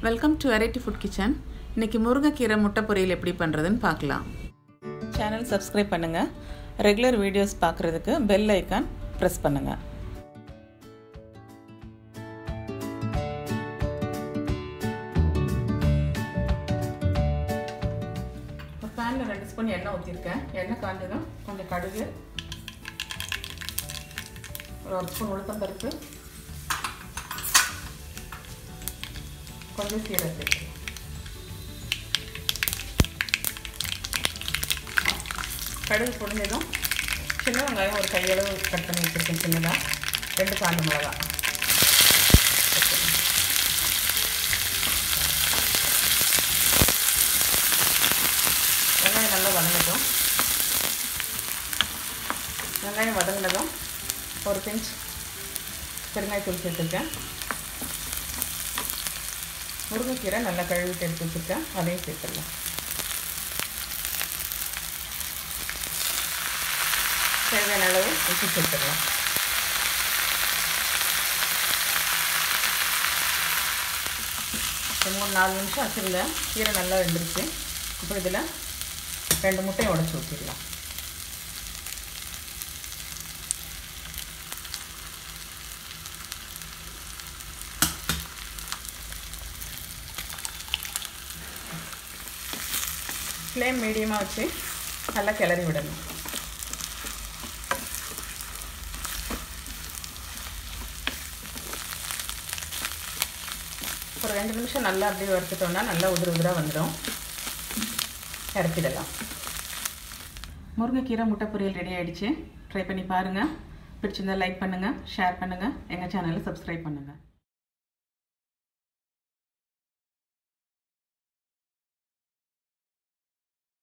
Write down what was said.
welcome to variety food kitchen இன்னைக்கு முருங்கைக்கீரை முட்டை பொரியல் எப்படி பண்ணுறதுன்னு பார்க்கலாம் சேனல் சப்ஸ்கிரைப் பண்ணுங்கள் ரெகுலர் வீடியோஸ் பார்க்குறதுக்கு பெல் ஐக்கான் ப்ரெஸ் பண்ணுங்கள் ஒரு பேனில் ரெண்டு ஸ்பூன் எண்ணெய் ஊற்றிருக்கேன் எண்ணெய் காஞ்சதும் கொஞ்சம் கடுகு ஒரு ஒரு ஸ்பூன் உளுத்தம்பருப்பு கொஞ்சம் சீரகம் சேர்த்து கடுகு பொடிஞ்சதும் சின்ன வெங்காயம் ஒரு கையளவு கட் பண்ணி வச்சுருக்கேன் சின்னதாக ரெண்டு காண்டு மிளகா வெங்காயம் நல்லா வதங்கட்டும் வெங்காயம் வதங்கினதும் ஒரு பிஞ்ச் பெருங்காயத்தூள் சேர்த்துருக்கேன் முருங்கைக்கீரை நல்லா கழுவிட்டு எடுத்து வச்சுருக்கேன் அதையும் சேர்த்துடலாம் தேவையான அளவு உப்பு சேர்த்துடலாம் மூணு நாலு நிமிஷம் வச்சுருந்தேன் கீரை நல்லா வெந்துருச்சு இப்போ இதில் ரெண்டு முட்டையை உடச்சி ஊற்றிடலாம் ஃப்ளேம் மீடியமாக வச்சு நல்லா கிளறி விடணும் ஒரு ரெண்டு நிமிஷம் நல்லா அப்படியே வறுத்துட்டோம்னா நல்லா உதிர உதிராக வந்துடும் இறக்கிடலாம் முருங்கைக்கீரை முட்டை பொரியல் ரெடி ஆகிடுச்சு ட்ரை பண்ணி பாருங்கள் பிடிச்சிருந்தா லைக் பண்ணுங்கள் ஷேர் பண்ணுங்கள் எங்கள் சேனலை சப்ஸ்கிரைப் பண்ணுங்கள்